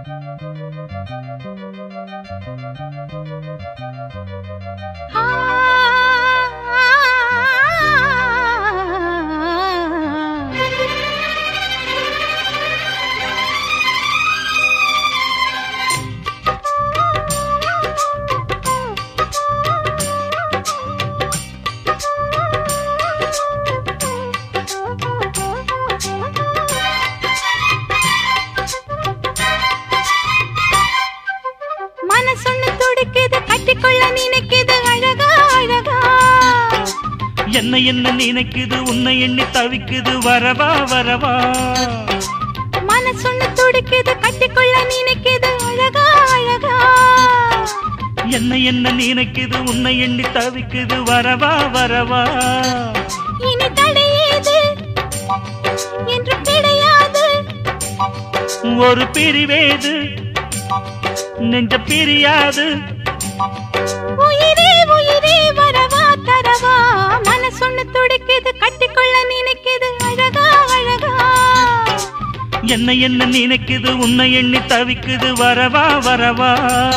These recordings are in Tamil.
மனசொன்னு துடிக்குது கட்டிக்கொள்ள நினைக்குது அழகா அழகா என்ன என்ன நினைக்குது உன்னை எண்ணி தவிக்குது வரவா வரவா மனசொன்னு துடிக்குது கட்டிக்கொள்ள நினைக்குது அழகா அழகா என்ன என்ன நினைக்குது உன்னை எண்ணி தவிக்குது வரவா வரவா இனி தடையேது என்று கிடையாது ஒரு பிரிவேது நெஞ்ச பிரியாது உயிரே உயிரே வரவா தரவா மனசொன்னு துடிக்குது கட்டிக்கொள்ள நினைக்குது அழகா அழகா என்ன என்ன நினைக்குது உன்னை எண்ணி தவிக்குது வரவா வரவா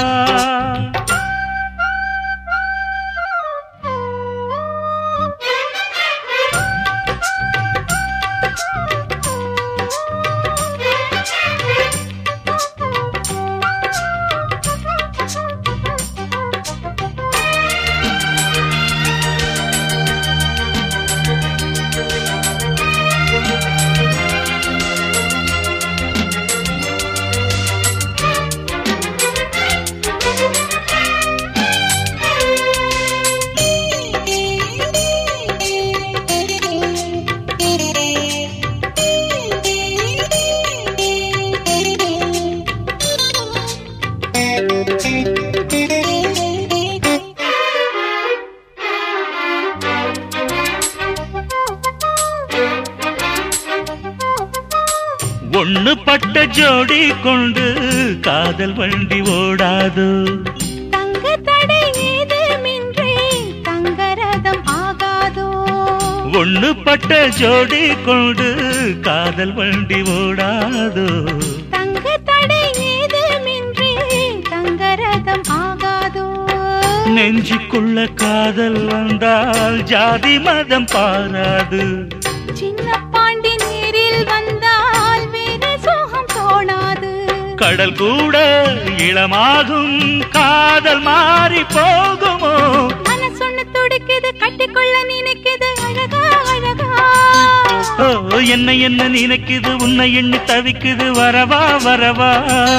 ஒண்ணு பட்ட ஜோடி கொண்டு காதல் வண்டி ஓடாது தங்க தடை ஏதுமின்றி தங்கரதம் ஆகாதோ ஒண்ணு பட்ட ஜோடி கொண்டு காதல் வண்டி ஓடாது தங்க தடை ஏதுமின்றி தங்கரதம் ஆகாதோ நெஞ்சுக்குள்ள காதல் வந்தால் ஜாதி மதம் பாராது சின்ன பாண்டி நீரில் வந்தால் வேறு சோகம் தோணாது கடல் கூட இளமாகும் காதல் மாறி போகுமோ மனசொன்னு துடிக்குது கட்டிக்கொள்ள நினைக்குது அழகா அழகா ஓ என்ன என்ன நினைக்குது உன்னை எண்ணி தவிக்குது வரவா வரவா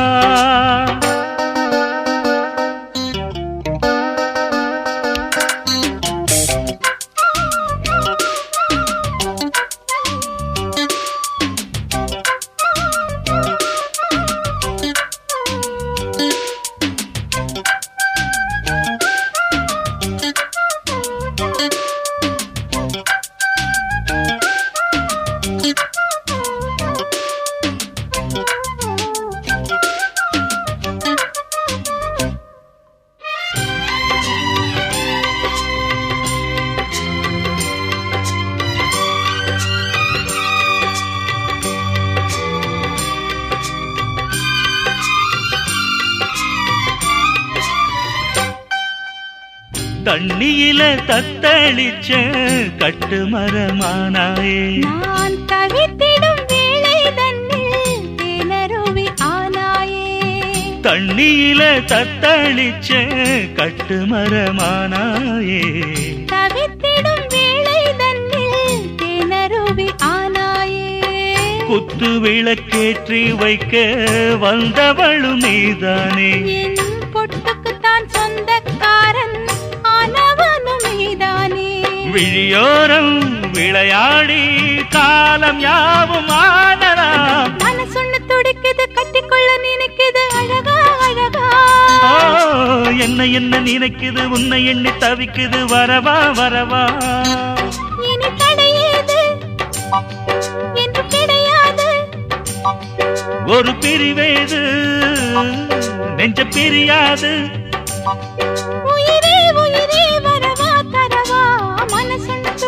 தண்ணியில தத்தளிச்ச கட்டு மரமானாயே நான் தவித்திடும் வேளை தன்னில் தேனருவி ஆனாயே தண்ணியில தத்தளிச்ச கட்டு மரமானாயே தவித்திடும் வேளை தன்னில் தேனருவி ஆனாயே குத்து விளக்கேற்றி வைக்க வந்தவளும் நீதானே என் பொட்டுக்குத்தான் சொந்தக்காரன் ஆனவனும் நீதானே விழியோரம் விளையாடி காலம் யாவும் ஆனலாம் மனசொன்னு துடிக்குது கட்டிக்கொள்ள நினைக்குது அழகா அழகா ஓ, என்ன என்ன நினைக்குது உன்னை எண்ணி தவிக்குது வரவா வரவா இனி தடையேது என்று கிடையாது ஒரு பிரிவேது நெஞ்ச பிரியாது உயிரே உயிரே வரவா தரவா மனசொன்னு துடிக்குது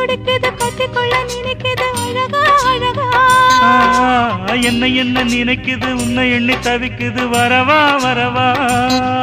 துடிக்குது கட்டிக்கொள்ள நினைக்குது அழகா அழகா ஆ, என்ன என்ன நினைக்குது உன்னை எண்ணி தவிக்குது வரவா வரவா